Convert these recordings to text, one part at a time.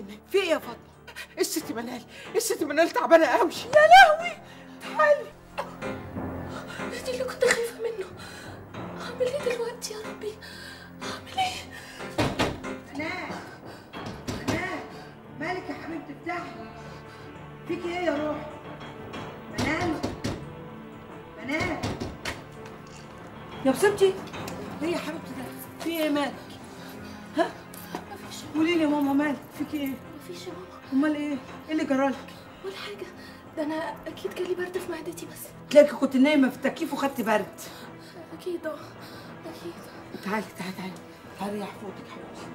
ايمان في ايه يا فاطمه الست منال الست منال تعبانه قوي يا لهوي تعالي دي اللي كنت خايفة منه أعمل إيه دلوقتي يا ربي أعمل إيه منال منال مالك يا حبيبتي افتحي فيكي ايه يا روح منال منال يا بسمتي ايه يا حبيبتي ده في ايه مالك ها مفيش قولي لي يا ماما مالك فيكي ايه مفيش يا ماما امال ايه ايه اللي جرالك ولا حاجة ده أنا أكيد جالي برد في معدتي بس تلاقي كنت نايمه في التكييف وخدت برد أكيد أه أكيد تعالي تعالي تعالي تعالي يا حفوتك حبيبتي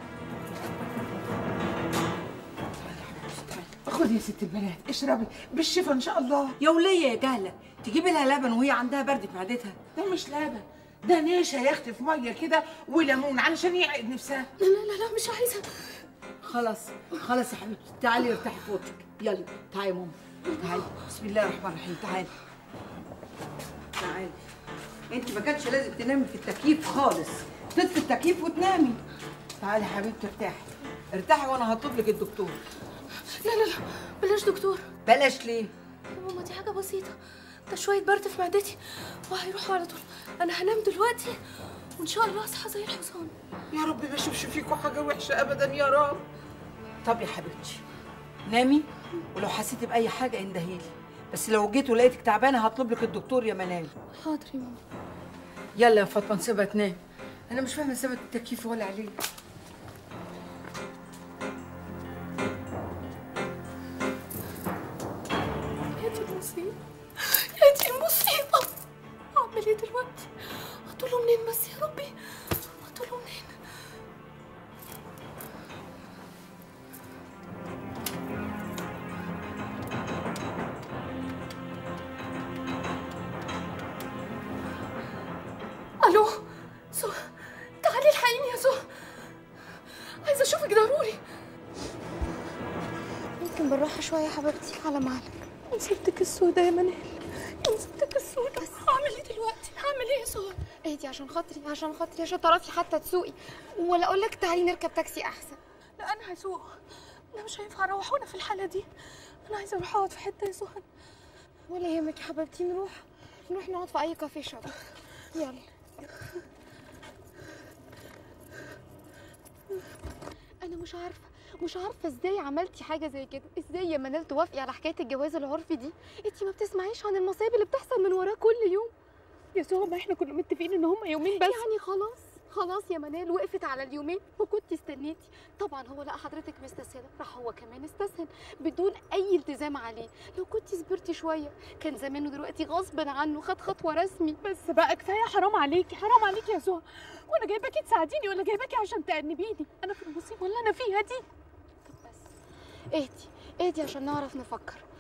تعالي يا حبيبتي تعالي خدي يا ست البنات اشربي بالشفا ان شاء الله يا ولية يا جهلة تجيبي لها لبن وهي عندها برد في معدتها ده مش لبن ده نشا يا اختي في ميه كده وليمون علشان يعقد نفسها لا لا لا لا مش عايزة خلاص خلاص يا حبيبتي تعالي ارتاحي في اوضتك يلا تعالي يا ماما تعالي بسم الله الرحمن الرحيم تعالي تعالي انت ما كانش لازم تنامي في التكييف خالص تطفي التكييف وتنامي تعالي يا حبيبتي ارتاحي ارتاحي وانا هطلب لك الدكتور لا لا لا بلاش دكتور بلاش ليه يا ماما دي حاجة بسيطة ده شوية برد في معدتي وهيروحوا على طول أنا هنام دلوقتي وإن شاء الله أصحى زي الحصان يا رب ما اشوفش فيكم حاجه وحشه ابدا يا رب طب يا حبيبتي نامي ولو حسيتي باي حاجه اندهيلي بس لو جيت ولقيتك تعبانه هطلب لك الدكتور يا منال حاضر يا ماما يلا يا فاطمه نسيبها تنام انا مش فاهمه سبب التكييف ولا عليه يا دي المصيبة يا دي المصيبة أعمل إيه دلوقتي؟ هطوله منين بس يا ربي؟ هطوله منين؟ ألو سو تعالي الحقيني يا سو عايزة أشوفك ضروري ممكن بالراحة شوية يا حبيبتي على مهلك نسيبتك السوداء يا منال نسيبتك السوداء هعمل ايه دلوقتي؟ هعمل ايه يا سهى؟ اهدي عشان خاطري عشان خاطري عشان تعرفي حتى تسوقي ولا اقول لك تعالي نركب تاكسي احسن لا انا هسوق انا مش هينفع اروح وانا في الحالة دي انا عايزة اروح اقعد في حتة يا سهى ولا يهمك يا حبيبتي نروح نروح نقعد في اي كافيه شوب يلا انا مش عارفه مش عارفه ازاي عملتي حاجه زي كده ازاي يا منال توافقي على حكايه الجواز العرفي دي انتي ما بتسمعيش عن المصايب اللي بتحصل من وراه كل يوم يا سهى ما احنا كنا متفقين ان هما يومين بس يعني خلاص خلاص يا منال وقفت على اليومين وكنت استنيتي طبعا هو لقى حضرتك مستسهله راح هو كمان استسهل بدون اي التزام عليه لو كنت صبرتي شويه كان زمانه دلوقتي غصب عنه خد خطوه رسمي بس بقى كفايه حرام عليكي حرام عليكي يا سهى وانا جايباكي تساعديني ولا جايباكي عشان تأنبيني انا في المصيبه اللي انا فيها دي طب بس اهدي اهدي عشان نعرف نفكر